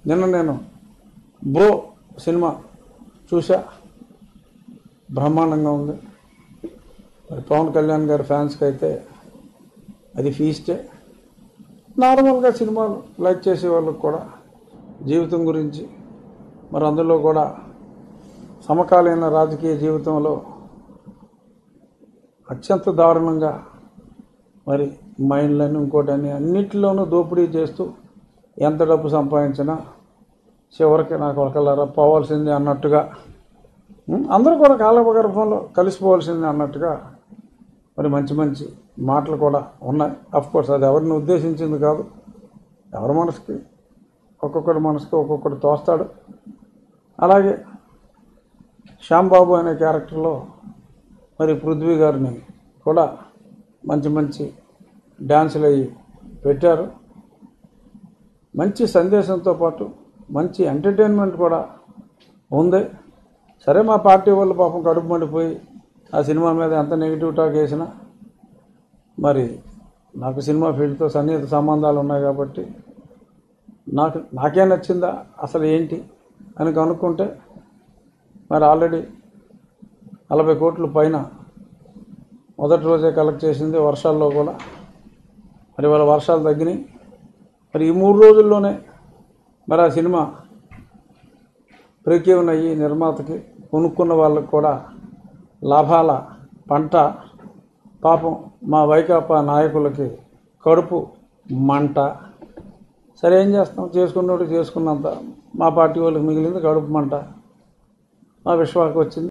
నిన్న నేను bro cinema చూసా బ్రహ్మాండంగా ఉంది మరి పవన్ కళ్యాణ్ గారి ఫ్యాన్స్కి అయితే అది ఫీస్టే నార్మల్గా సినిమాలు లైక్ చేసే వాళ్ళకి కూడా జీవితం గురించి మరి అందులో కూడా సమకాలీన రాజకీయ జీవితంలో అత్యంత దారుణంగా మరి మైండ్లని ఇంకోటని అన్నిటిలోనూ దోపిడీ చేస్తూ ఎంత డబ్బు సంపాదించినా చివరికి నాకు ఒకళ్ళరా పోవాల్సింది అన్నట్టుగా ఉం, అందరూ కూడా కాలగర్భంలో కలిసిపోవాల్సింది అన్నట్టుగా మరి మంచి మంచి మాటలు కూడా ఉన్నాయి అఫ్ కోర్స్ అది ఎవరిని ఉద్దేశించింది కాదు ఎవరి మనసుకి ఒక్కొక్కటి మనసుకి ఒక్కొక్కటి తోస్తాడు అలాగే శ్యాంబాబు అనే క్యారెక్టర్లో మరి పృథ్వీ గారిని కూడా మంచి మంచి డ్యాన్సులు అవి పెట్టారు మంచి సందేశంతో పాటు మంచి ఎంటర్టైన్మెంట్ కూడా ఉంది సరే మా పార్టీ వాళ్ళు పాపం కడుపు మండిపోయి ఆ సినిమా మీద ఎంత నెగిటివ్ టాక్ వేసినా మరి నాకు సినిమా ఫీల్డ్తో సన్నిహిత సంబంధాలు ఉన్నాయి కాబట్టి నాకు నాకే నచ్చిందా అసలు ఏంటి అని కనుక్కుంటే మరి ఆల్రెడీ నలభై కోట్ల పైన మొదటి రోజే కలెక్ట్ చేసింది వర్షాల్లో కూడా మరి వాళ్ళ వర్షాలు తగ్గినాయి మరి ఈ మూడు రోజుల్లోనే మరి ఆ సినిమా బ్రేక్ అయ్యి నిర్మాతకి కొనుక్కున్న వాళ్ళకి కూడా లాభాల పంట పాపం మా వైకాపా నాయకులకి కడుపు మంట సరే ఏం చేస్తాం చేసుకున్నోడు చేసుకున్నంత మా పార్టీ వాళ్ళకి మిగిలింది కడుపు మంట మా విశ్వాకి వచ్చింది